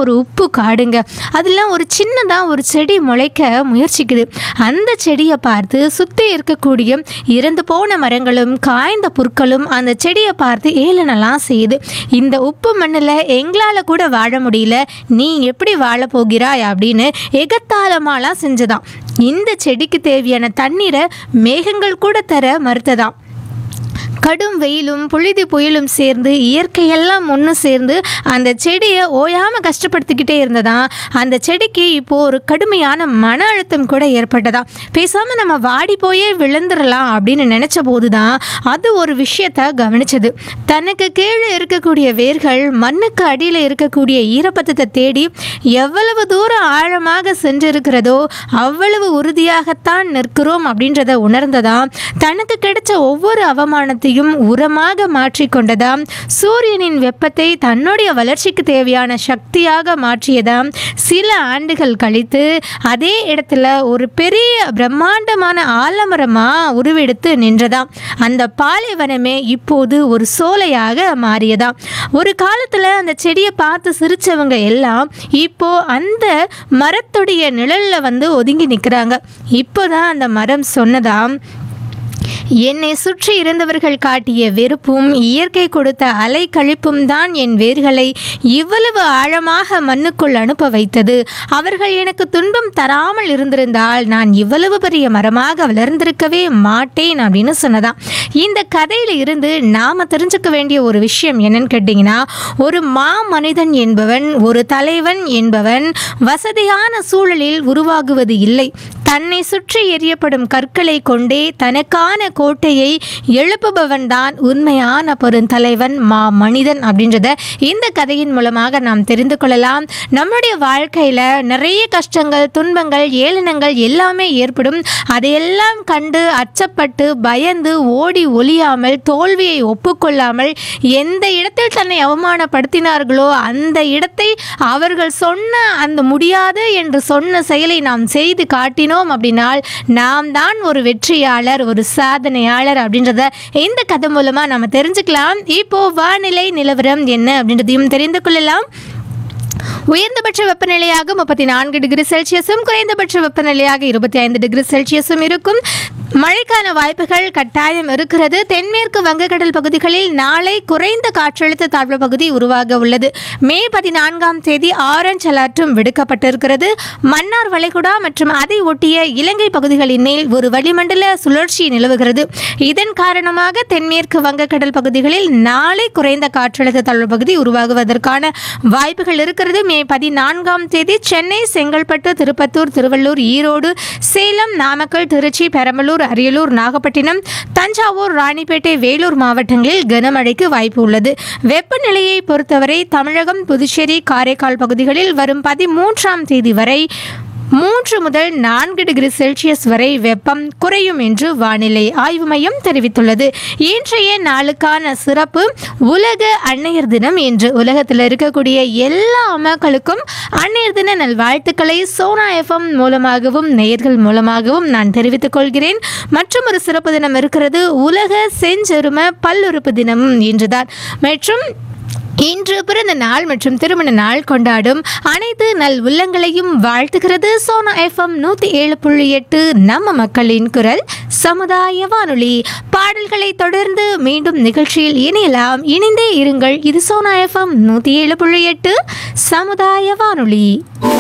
ஒரு உப்பு காடுங்க அதில் ஒரு சின்னதாக ஒரு செடி முளைக்க முயற்சிக்குது அந்த செடியை பார்த்து சுற்றி இருக்கக்கூடிய இறந்து போன மரங்களும் காய்ந்த புற்களும் அந்த செடியை பார்த்து ஏளனலாம் செய்யுது இந்த உப்பு மண்ணில் எங்களால் கூட வாழ முடியல நீ எப்படி வாழ போகிறாய் அப்படின்னு எகத்தாளமாலாம் செஞ்சதாம் இந்த செடிக்கு தேவையான தண்ணீரை மேகங்கள் கூட தர மறுத்ததாம் கடும் வெயிலும் புழுதி புயலும் சேர்ந்து இயற்கையெல்லாம் ஒன்று சேர்ந்து அந்த செடியை ஓயாமல் கஷ்டப்படுத்திக்கிட்டே இருந்ததா அந்த செடிக்கு இப்போ ஒரு கடுமையான மன அழுத்தம் கூட ஏற்பட்டதா பேசாமல் நம்ம வாடி போயே விழுந்துடலாம் அப்படின்னு நினச்ச போது தான் அது ஒரு விஷயத்த கவனிச்சது தனக்கு கீழே இருக்கக்கூடிய வேர்கள் மண்ணுக்கு அடியில் இருக்கக்கூடிய ஈரப்பதத்தை தேடி எவ்வளவு தூரம் ஆழமாக சென்றிருக்கிறதோ அவ்வளவு உறுதியாகத்தான் நிற்கிறோம் அப்படின்றத உணர்ந்ததாம் தனக்கு கிடைச்ச ஒவ்வொரு அவமானத்தையும் உரமாக மாற்றிக்கொண்டதாம் சூரியனின் வெப்பத்தை தன்னுடைய வளர்ச்சிக்கு தேவையான சக்தியாக மாற்றியதாம் சில ஆண்டுகள் கழித்து அதே இடத்துல ஒரு பெரிய பிரம்மாண்டமான ஆலமரமா உருவெடுத்து நின்றதாம் அந்த பாலைவனமே இப்போது ஒரு சோலையாக மாறியதாம் ஒரு காலத்துல அந்த செடியை பார்த்து சிரிச்சவங்க எல்லாம் இப்போ அந்த மரத்துடைய நிழல்ல வந்து ஒதுங்கி நிற்கிறாங்க இப்போதான் அந்த மரம் சொன்னதாம் என்னை சுற்றி இருந்தவர்கள் காட்டிய வெறுப்பும் இயற்கை கொடுத்த அலை கழிப்பும் தான் என் வேர்களை இவ்வளவு ஆழமாக மண்ணுக்குள் அனுப்ப வைத்தது அவர்கள் எனக்கு துன்பம் தராமல் இருந்திருந்தால் நான் இவ்வளவு பெரிய மரமாக வளர்ந்திருக்கவே மாட்டேன் அப்படின்னு சொன்னதாம் இந்த கதையில இருந்து நாம தெரிஞ்சுக்க வேண்டிய ஒரு விஷயம் என்னன்னு கேட்டிங்கன்னா ஒரு மா மனிதன் என்பவன் ஒரு தலைவன் என்பவன் வசதியான சூழலில் உருவாகுவது இல்லை தன்னை சுற்றி எரியப்படும் கற்களை கொண்டே தனக்கான கோட்டையை எழுப்புபவன் தான் உண்மையான பெருந்தலைவன் மா மனிதன் அப்படின்றத இந்த கதையின் மூலமாக நாம் தெரிந்து கொள்ளலாம் நம்முடைய வாழ்க்கையில் நிறைய கஷ்டங்கள் துன்பங்கள் ஏளனங்கள் எல்லாமே ஏற்படும் அதையெல்லாம் கண்டு அச்சப்பட்டு பயந்து ஓடி ஒளியாமல் தோல்வியை ஒப்புக்கொள்ளாமல் எந்த இடத்தில் தன்னை அவமானப்படுத்தினார்களோ அந்த இடத்தை அவர்கள் சொன்ன அந்த முடியாது என்று சொன்ன செயலை நாம் செய்து காட்டினோம் அப்படின்னால் நாம் தான் ஒரு வெற்றியாளர் ஒரு சாதனையாளர் அப்படின்றத இந்த கதை மூலமா நம்ம தெரிஞ்சுக்கலாம் இப்போ வானிலை நிலவரம் என்ன அப்படின்றதையும் தெரிந்து கொள்ளலாம் உயர்ந்தபட்ச வெப்பநிலையாக முப்பத்தி நான்கு டிகிரி செல்சியஸும் குறைந்தபட்ச வெப்பநிலையாக இருபத்தி ஐந்து டிகிரி செல்சியஸும் இருக்கும் மழைக்கான வாய்ப்புகள் கட்டாயம் இருக்கிறது தென்மேற்கு வங்கக்கடல் பகுதிகளில் நாளை குறைந்த காற்றழுத்த தாழ்வு பகுதி உருவாக உள்ளது மே பதினான்காம் தேதி ஆரஞ்ச் அலர்ட்டும் விடுக்கப்பட்டிருக்கிறது மன்னார் வளைகுடா மற்றும் அதை ஒட்டிய இலங்கை பகுதிகளின் மேல் ஒரு வளிமண்டல சுழற்சி நிலவுகிறது இதன் காரணமாக தென்மேற்கு வங்கக்கடல் பகுதிகளில் நாளை குறைந்த காற்றழுத்த தாழ்வு பகுதி உருவாகுவதற்கான வாய்ப்புகள் இருக்கிறது மே பதினான்காம் தேதி சென்னை செங்கல்பட்டு திருப்பத்தூர் திருவள்ளூர் ஈரோடு சேலம் நாமக்கல் திருச்சி பெரம்பலூர் அரியலூர் நாகப்பட்டினம் தஞ்சாவூர் ராணிப்பேட்டை வேலூர் மாவட்டங்களில் கனமழைக்கு வாய்ப்பு உள்ளது வெப்பநிலையை பொறுத்தவரை தமிழகம் புதுச்சேரி காரைக்கால் பகுதிகளில் வரும் பதிமூன்றாம் தேதி வரை மூன்று முதல் நான்கு டிகிரி செல்சியஸ் வரை வெப்பம் குறையும் என்று வானிலை ஆய்வு மையம் தெரிவித்துள்ளது இன்றைய நாளுக்கான சிறப்பு உலக அன்னையர் தினம் என்று உலகத்தில் இருக்கக்கூடிய எல்லா அம்மாக்களுக்கும் அன்னையர் தின நல்வாழ்த்துக்களை சோனா எஃப்எம் மூலமாகவும் நேயர்கள் மூலமாகவும் நான் தெரிவித்துக் கொள்கிறேன் மற்றும் ஒரு சிறப்பு தினம் இருக்கிறது உலக செஞ்செரும பல்லுறுப்பு தினமும் இன்றுதான் மற்றும் இன்று பிறந்த நாள் மற்றும் திருமண நாள் கொண்டாடும் அனைத்து நல் உள்ளங்களையும் வாழ்த்துகிறது சோனா எஃப்எம் நூத்தி ஏழு புள்ளி எட்டு நம்ம மக்களின் குரல் சமுதாய வானொலி பாடல்களை தொடர்ந்து மீண்டும் நிகழ்ச்சியில் இணையலாம் இணைந்தே இருங்கள் இது சோனா எஃப்எம் நூத்தி ஏழு புள்ளி எட்டு சமுதாய வானொலி